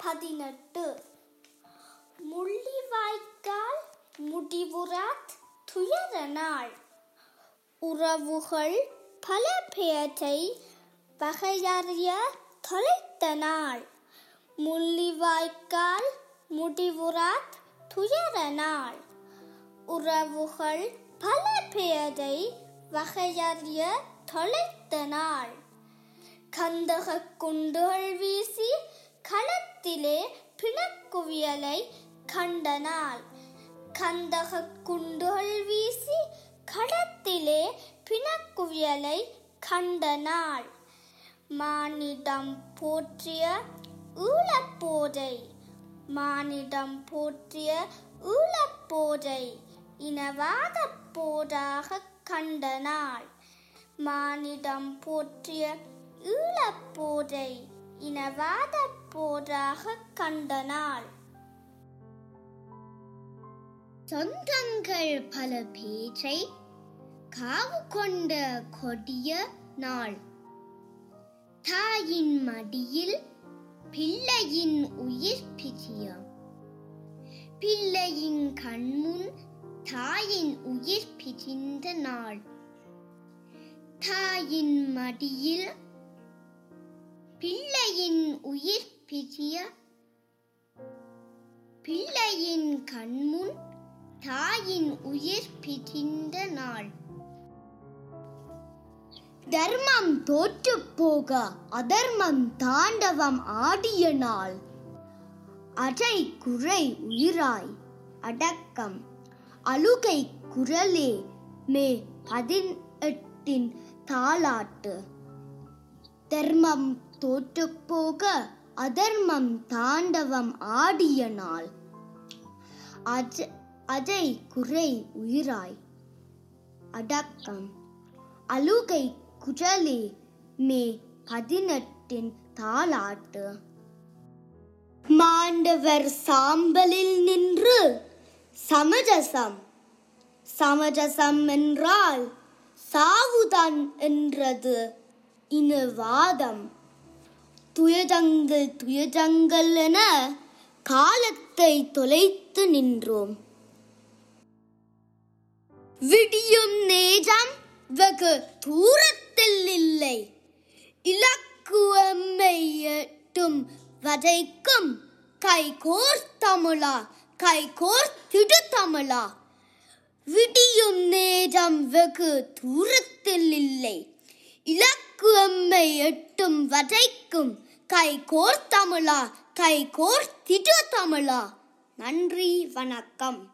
பதினெட்டு முள்ளிவாய்க்கால் முடிவுறாத் துயர நாள் உறவுகள் பல பேரை வகையறிய தொலைத்த நாள் முள்ளிவாய்க்கால் முடிவுறாத் துயர நாள் உறவுகள் பல பேரை வகையறிய தொலைத்த நாள் கந்தக குண்டுகள் வீசி களத்திலே பிணக்குவியலை கண்ட நாள் கந்தக குண்டுகள் வீசி களத்திலே பிணக்குவியலை கண்ட நாள் மானிடம் போற்றிய ஈழப்போரை மானிடம் போற்றிய ஈழப்போரை இனவாத போராக கண்ட நாள் மானிடம் போற்றிய ஈழப்போரை இனவாத போராக கண்ட நாள் சொந்தங்கள் பல பேரை காவு கொண்ட கொடிய நாள் தாயின் மடியில் பிள்ளையின் உயிர் பிரியம் பிள்ளையின் கண்முன் தாயின் உயிர் பிரிந்த நாள் தாயின் மடியில் பிள்ளையின் உயிர் பிரிய பிள்ளையின் கண்முன் தாயின் உயிர் பிரிந்த நாள் தர்மம் தோற்று போக அதர்மம் தாண்டவம் ஆடிய நாள் அரை குறை உயிராய் அடக்கம் அழுகை குரலே மே பதினெட்டின் தாளாட்டு தர்மம் தோற்று போக அதர்மம் தாண்டவம் ஆடிய நாள் அஜ அதை குறை உயிராய் அடக்கம் அழுகை குரலே மே பதினெட்டின் தாளாட்டு மாண்டவர் சாம்பலில் நின்று சமரசம் சமரசம் என்றால் சாவுதான் என்றது இனவாதம் துயரங்கள் துயரங்கள் என காலத்தை தொலைத்து நின்றோம் விடியும் நேரம் வெகு தூரத்தில் இல்லை இலக்குவமை எட்டும் வதைக்கும் கை தமிழா கை திடு தமிழா விடியும் நேரம் வெகு தூரத்தில் இல்லை இலக்கு எம்மை எட்டும் வதைக்கும் கை தமிழா கை திடு தமிழா நன்றி வணக்கம்